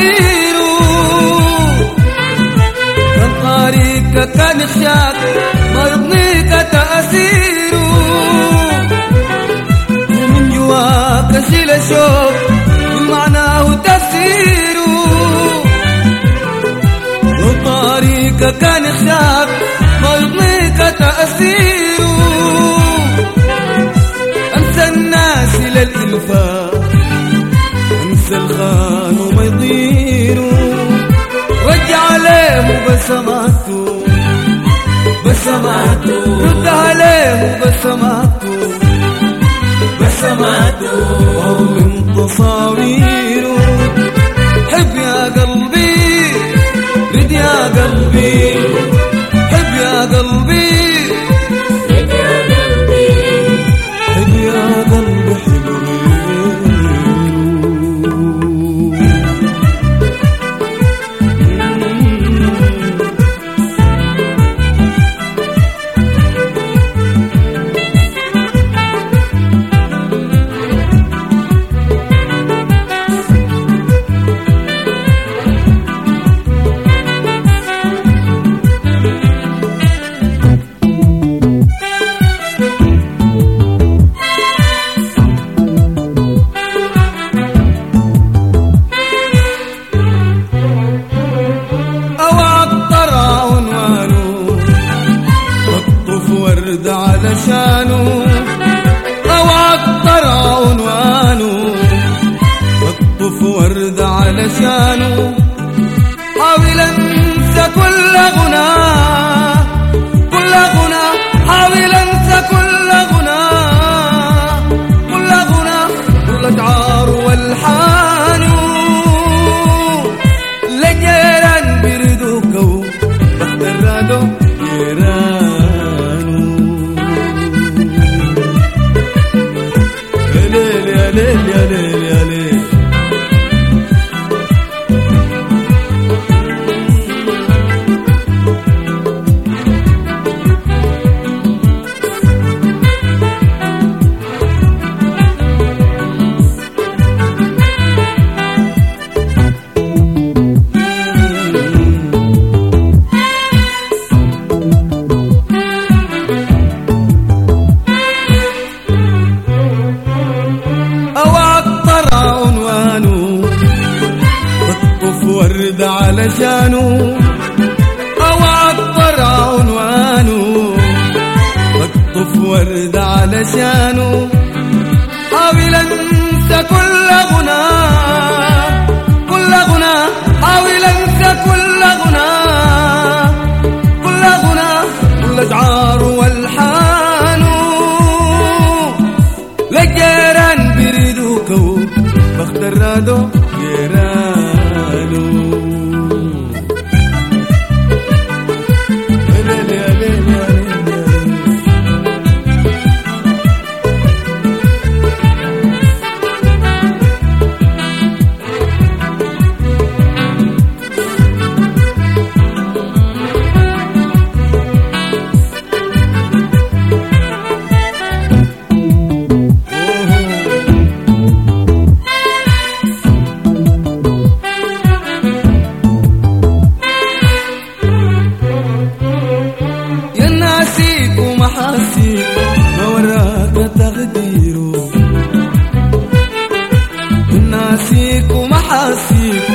تأثير كان طريقك كان يخشاك ما يضنيك تأثير ومن جواك شيل الشوق من معناه تفسير وطريقك كان يخشاك ما يضنيك تأثير أنسى الناس للإلفاق انسى الخان وما يطيروا رجع عليه بسماته بسماته رد عليه بسماته بسماته أو من تصاويره حب يا قلبي رد يا قلبي حب يا قلبي حب يا قلبي حلوين أو عطر عنوانه بطف ورد علشانه أو عطر عنوانه بطف ورد علشانه حاول انسى كل غناه كل غناه حاول انسى كل غناه كل غناه كل اشعار والحان لجيران بردوكو بخترادو جيرانو يا ليل يا ليل يا ليل يا ليل أو عطر عنوانه بطف ورد علشانه أو عطر عنوانه بطف ورد علشانه حاول انسى كل غناه كل غناه حاول انسى كل غناه كل غناه كل اشعار والحان لجيران بريدوكو بختار رادو جيرانو يا ليل يا ليل يا ليل يا ليل. يا ناسيك ومحاسيك ما وراك تقديره ناسيك ومحاسيك